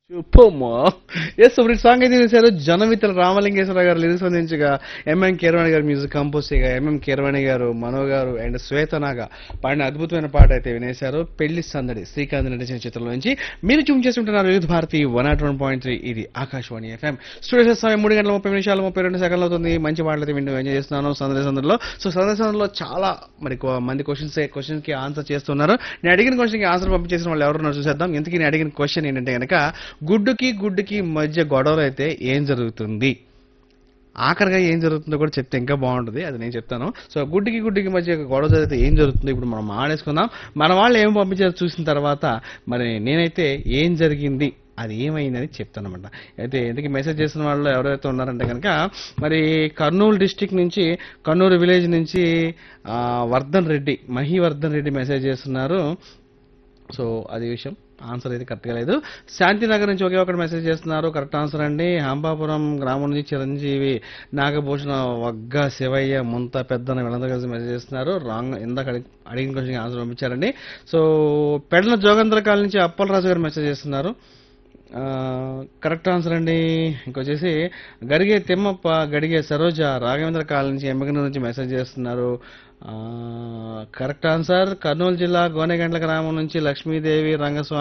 చెప్పమ్మా ఎస్ ఇప్పుడు సాంగ్ అయితే చేశారు జనమిత్ర రామలింగేశ్వర గారు లిరిక్స్ అందించగా ఎంఎం కీరవాణి గారు మ్యూజిక్ కంపోజ్ చేయగా ఎంఎం కీరవాణి గారు మనో గారు అండ్ శ్వేతనాగా పాడిన అద్భుతమైన పాట అయితే వినేశారు పెళ్లి సందడి శ్రీకాంత్ నటించిన చిత్రంలో నుంచి మీరు చూమ్ చేస్తుంటున్నారు Vividh Bharati one nought one point three ఇది ఆకాశవాణి ఎఫ్ఎం స్టూడియో సమయం మూడు గంటల ముప్పై నిమిషాలు ముప్పై రెండు సెకండ్లు అవుతుంది మంచి పాటలు అయితే వింటూ ఎంజాయ్ చేస్తున్నాను సందడి సందడిలో సో సందడి సందడిలో చాలా మరి కొ- మంది క్వశ్చన్స్ క్వశ్చన్ కి ఆన్సర్ చేస్తున్నారు నేను అడిగిన క్వశ్చన్ కి ఆన్సర్ పంపించేసిన వాళ్ళు ఎవరున్నారు చూసేద్దాం ఎందుకు నేను అడిగిన క్వశ్చన్ ఏంటంటే కనుక గుడ్డుకి గుడ్డుకి మధ్య గొడవలు అయితే ఏం జరుగుతుంది ఆఖరిగా ఏం జరుగుతుందో కూడా చెప్తే ఇంకా బాగుంటుంది అది నేను చెప్తాను సో గుడ్డికి గుడ్డికి మధ్య గొడవ జరిగితే ఏం జరుగుతుందో ఇప్పుడు మనం ఆడేసుకుందాం మన వాళ్ళు ఏం పంపించారో చూసిన తర్వాత మరి నేనైతే ఏం జరిగింది అది ఏమైందని చెప్తానమాట అయితే ఇంతకీ మెసేజ్ చేసిన వాళ్ళు ఎవరైతే ఉన్నారంటే కనుక మరి కర్నూలు డిస్టిక్ నుంచి కర్నూలు విలేజ్ నుంచి ఆ, వర్ధన్ రెడ్డి మహివర్ధన్ రెడ్డి మెసేజ్ చేస్తున్నారు సో అది విషయం ఆన్సర్ అయితే కరెక్ట్గా లేదు శాంతినగర్ నుంచి ఒకే ఒకటి మెసేజ్ చేస్తున్నారు కరెక్ట్ ఆన్సర్ అండి హంపాపురం గ్రామం నుంచి చిరంజీవి నాగభూషణ వగ్గ శివయ్య ముంత పెద్దన వీళ్ళందరూ కలిసి మెసేజ్ చేస్తున్నారు రాంగ్ ఇందాక అడిగి అడిగిన క్వశ్చన్ ఆన్సర్ పంపించారండి సో పెడల జోగేంద్ర కాలనీ నుంచి అప్పలరాజు గారు మెసేజ్ చేస్తున్నారు ఆ, కరెక్ట్ ఆన్సర్ అండి ఇంకొచ్చేసి గడిగే తిమ్మప్ప గడిగే సరోజ రాఘవేంద్ర కాలనీ నుంచి ఎమ్మగనూరు నుంచి మెసేజ్ చేస్తున్నారు ఆ, కరెక్ట్ ఆన్సర్ కర్నూలు జిల్లా గోనెగండ్ల గ్రామం నుంచి లక్ష్మీదేవి రంగస్వామి